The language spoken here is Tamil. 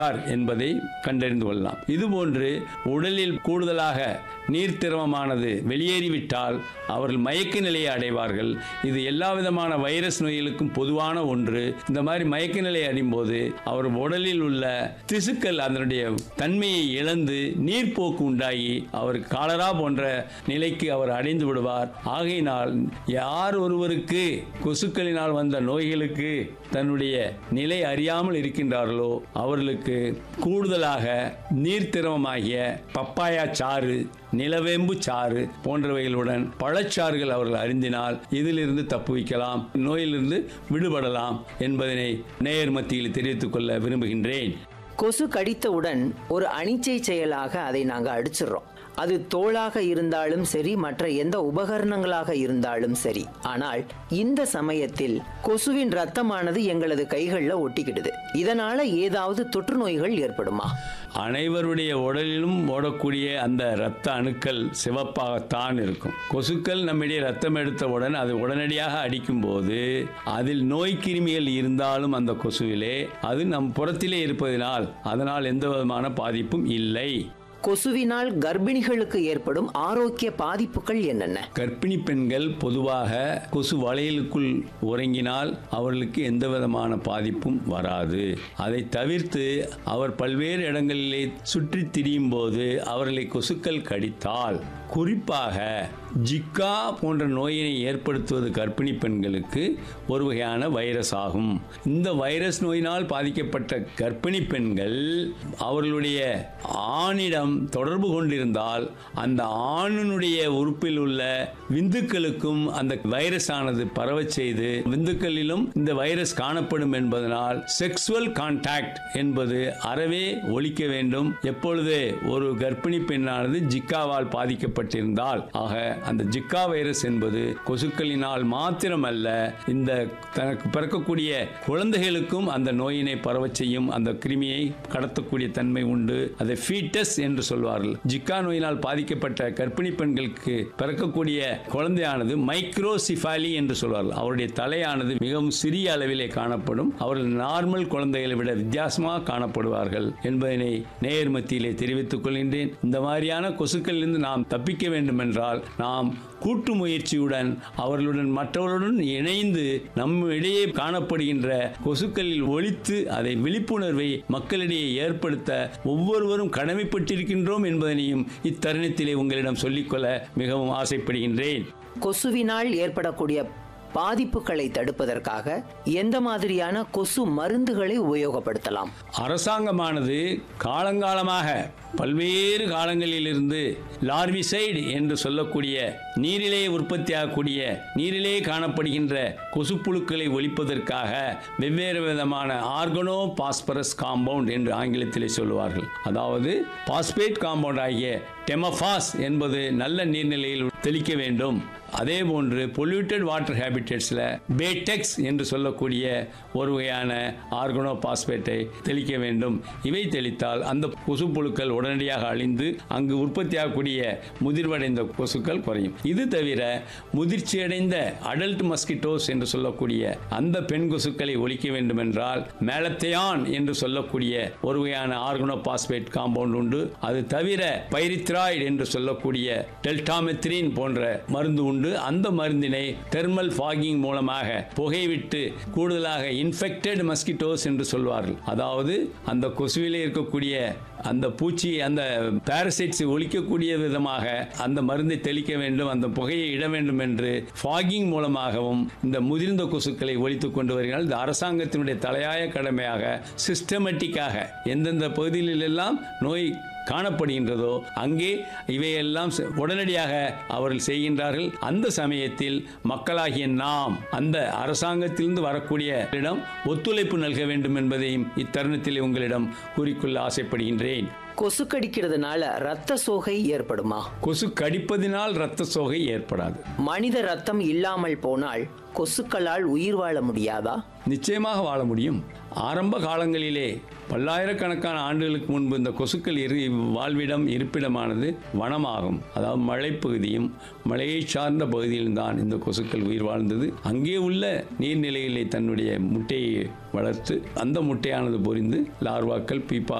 என்பதை கண்டறிந்து கொள்ளலாம் இதுபோன்று உடலில் கூடுதலாக நீர் திரவமானது வெளியேறிவிட்டால் அவர்கள் மயக்க நிலையை அடைவார்கள் இது எல்லா விதமான வைரஸ் நோய்களுக்கும் பொதுவான ஒன்று இந்த மாதிரி மயக்க நிலை அடையும் போது அவர் உடலில் உள்ள திசுக்கள் அதனுடைய தன்மையை இழந்து நீர்ப்போக்கு உண்டாகி அவர் காலரா போன்ற நிலைக்கு அவர் அடைந்து விடுவார் ஆகையினால் யார் ஒருவருக்கு கொசுக்களினால் வந்த நோய்களுக்கு தன்னுடைய நிலை அறியாமல் இருக்கின்றார்களோ அவர்களுக்கு கூடுதலாக நீர்த்திரவமாகிய பப்பாயா சாறு நிலவேம்பு சாறு போன்றவைகளுடன் பழச்சாறுகள் அவர்கள் அறிந்தினால் இதிலிருந்து தப்புவிக்கலாம் நோயிலிருந்து விடுபடலாம் என்பதனை நேயர் மத்தியில் தெரிவித்துக் கொள்ள விரும்புகின்றேன் கொசு கடித்தவுடன் ஒரு அனிச்சை செயலாக அதை நாங்க அடிச்சிடுறோம் அது தோளாக இருந்தாலும் சரி மற்ற எந்த உபகரணங்களாக இருந்தாலும் சரி ஆனால் இந்த சமயத்தில் கொசுவின் ரத்தமானது எங்களது கைகளில் ஒட்டிக்கிடுது இதனால ஏதாவது தொற்று நோய்கள் ஏற்படுமா அனைவருடைய உடலிலும் ஓடக்கூடிய அந்த இரத்த அணுக்கள் சிவப்பாகத்தான் இருக்கும் கொசுக்கள் நம்மிடையே ரத்தம் எடுத்தவுடன் அது உடனடியாக அடிக்கும் போது அதில் நோய் கிருமிகள் இருந்தாலும் அந்த கொசுவிலே அது நம் புறத்திலே இருப்பதனால் அதனால் எந்த விதமான பாதிப்பும் இல்லை கொசுவினால் கர்ப்பிணிகளுக்கு ஏற்படும் ஆரோக்கிய பாதிப்புகள் என்னென்ன கர்ப்பிணி பெண்கள் பொதுவாக கொசு வளையலுக்குள் உறங்கினால் அவர்களுக்கு எந்த விதமான பாதிப்பும் வராது அதை தவிர்த்து அவர் பல்வேறு இடங்களிலே சுற்றித் திரியும் போது அவர்களை கொசுக்கள் கடித்தால் குறிப்பாக ஜிக்கா போன்ற நோயினை ஏற்படுத்துவது கர்ப்பிணி பெண்களுக்கு ஒரு வகையான வைரஸ் ஆகும் இந்த வைரஸ் நோயினால் பாதிக்கப்பட்ட கர்ப்பிணி பெண்கள் அவர்களுடைய ஆணிடம் தொடர்பு கொண்டிருந்தால் அந்த ஆணினுடைய உறுப்பில் உள்ள விந்துக்களுக்கும் அந்த வைரஸ் ஆனது பரவச் செய்து விந்துக்களிலும் இந்த வைரஸ் காணப்படும் என்பதனால் செக்ஸுவல் கான்டாக்ட் என்பது அறவே ஒழிக்க வேண்டும் எப்பொழுது ஒரு கர்ப்பிணி பெண்ணானது ஜிக்காவால் பாதிக்கப்பட்டிருந்தால் ஆக அந்த ஜிக்கா வைரஸ் என்பது கொசுக்களினால் மாத்திரமல்ல இந்த தனக்கு பிறக்கக்கூடிய குழந்தைகளுக்கும் அந்த நோயினை பரவச் செய்யும் அந்த கிருமியை கடத்தக்கூடிய தன்மை உண்டு அதை ஃபீட்டஸ் என்று சொல்வார்கள் ஜிக்கா நோயினால் பாதிக்கப்பட்ட கர்ப்பிணி பெண்களுக்கு பிறக்கக்கூடிய குழந்தையானது மைக்ரோசிஃபாலி என்று சொல்வார்கள் அவருடைய தலையானது மிகவும் சிறிய அளவிலே காணப்படும் அவர்கள் நார்மல் குழந்தைகளை விட வித்தியாசமாக காணப்படுவார்கள் என்பதனை நேயர் மத்தியிலே தெரிவித்துக் கொள்கின்றேன் இந்த மாதிரியான கொசுக்களிலிருந்து நாம் தப்பிக்க வேண்டும் என்றால் நாம் கூட்டு முயற்சியுடன் அவர்களுடன் மற்றவர்களுடன் இணைந்து நம் இடையே காணப்படுகின்ற கொசுக்களில் ஒழித்து அதை விழிப்புணர்வை மக்களிடையே ஏற்படுத்த ஒவ்வொருவரும் கடமைப்பட்டிருக்கின்றோம் என்பதனையும் இத்தருணத்திலே உங்களிடம் சொல்லிக்கொள்ள மிகவும் ஆசைப்படுகின்றேன் கொசுவினால் ஏற்படக்கூடிய பாதிப்புகளை தடுப்பதற்காக எந்த மாதிரியான கொசு மருந்துகளை உபயோகப்படுத்தலாம் அரசாங்கமானது காலங்காலமாக பல்வேறு காலங்களிலிருந்து லார்விசைடு என்று சொல்லக்கூடிய நீரிலே உற்பத்தியாகக்கூடிய நீரிலே காணப்படுகின்ற கொசுப்புழுக்களை ஒழிப்பதற்காக வெவ்வேறு விதமான ஆர்கனோ பாஸ்பரஸ் காம்பவுண்ட் என்று ஆங்கிலத்திலே சொல்லுவார்கள் அதாவது பாஸ்பேட் காம்பவுண்ட் ஆகிய டெமஃபாஸ் என்பது நல்ல நீர்நிலையில் தெளிக்க வேண்டும் அதே போன்று பொல்யூட்டட் வாட்டர் ஹேபிட்டட்ஸில் பேட்டெக்ஸ் என்று சொல்லக்கூடிய ஒரு வகையான ஆர்கனோ பாஸ்பேட்டை தெளிக்க வேண்டும் இவை தெளித்தால் அந்த கொசுப்புழுக்கள் உடனடியாக அழிந்து அங்கு உற்பத்தியாகக்கூடிய முதிர்வடைந்த கொசுக்கள் குறையும் இது தவிர முதிர்ச்சியடைந்த அடல்ட் மஸ்கிட்டோஸ் என்று சொல்லக்கூடிய அந்த பெண் கொசுக்களை ஒழிக்க வேண்டும் என்றால் மேலத்தையான் என்று சொல்லக்கூடிய ஒரு வகையான ஆர்கனோ பாஸ்பேட் காம்பவுண்ட் உண்டு அது தவிர பைரித்ராய்டு என்று சொல்லக்கூடிய டெல்டாமெத்ரின் போன்ற மருந்து உண்டு அந்த மருந்தினை தெர்மல் ஃபாகிங் மூலமாக புகைவிட்டு கூடுதலாக இன்ஃபெக்டட் மஸ்கிட்டோஸ் என்று சொல்வார்கள் அதாவது அந்த கொசுவிலே இருக்கக்கூடிய அந்த பூச்சி அந்த பாரசைட்ஸ் ஒழிக்கக்கூடிய விதமாக அந்த மருந்தை தெளிக்க வேண்டும் அந்த புகையை இட வேண்டும் என்று ஃபாகிங் மூலமாகவும் இந்த முதிர்ந்த கொசுக்களை ஒழித்துக் கொண்டு வருகிறார்கள் இந்த அரசாங்கத்தினுடைய தலையாய கடமையாக சிஸ்டமேட்டிக்காக எந்தெந்த பகுதிகளிலெல்லாம் நோய் காணப்படுகின்றதோ அங்கே இவையெல்லாம் செ- உடனடியாக அவர்கள் செய்கின்றார்கள் அந்த சமயத்தில் மக்களாகிய நாம் அந்த அரசாங்கத்திலிருந்து வரக்கூடிய இடம் ஒத்துழைப்பு நல்க வேண்டும் என்பதையும் இத்தருணத்தில் உங்களிடம் கூறிக்கொள்ள ஆசைப்படுகின்றேன் கொசு கடிக்கிறதுனால ரத்த சோகை ஏற்படுமா கொசு கடிப்பதினால் இரத்த சோகை ஏற்படாது மனித ரத்தம் இல்லாமல் போனால் கொசுக்களால் உயிர் வாழ முடியாதா நிச்சயமாக வாழ முடியும் ஆரம்ப காலங்களிலே பல்லாயிரக்கணக்கான ஆண்டுகளுக்கு முன்பு இந்த கொசுக்கள் இரு வாழ்விடம் இருப்பிடமானது வனமாகும் அதாவது மலைப்பகுதியும் மலையை சார்ந்த பகுதியிலும் தான் இந்த கொசுக்கள் உயிர் வாழ்ந்தது அங்கே உள்ள நீர்நிலைகளிலே தன்னுடைய முட்டையை வளர்த்து அந்த முட்டையானது பொரிந்து லார்வாக்கள் பீப்பா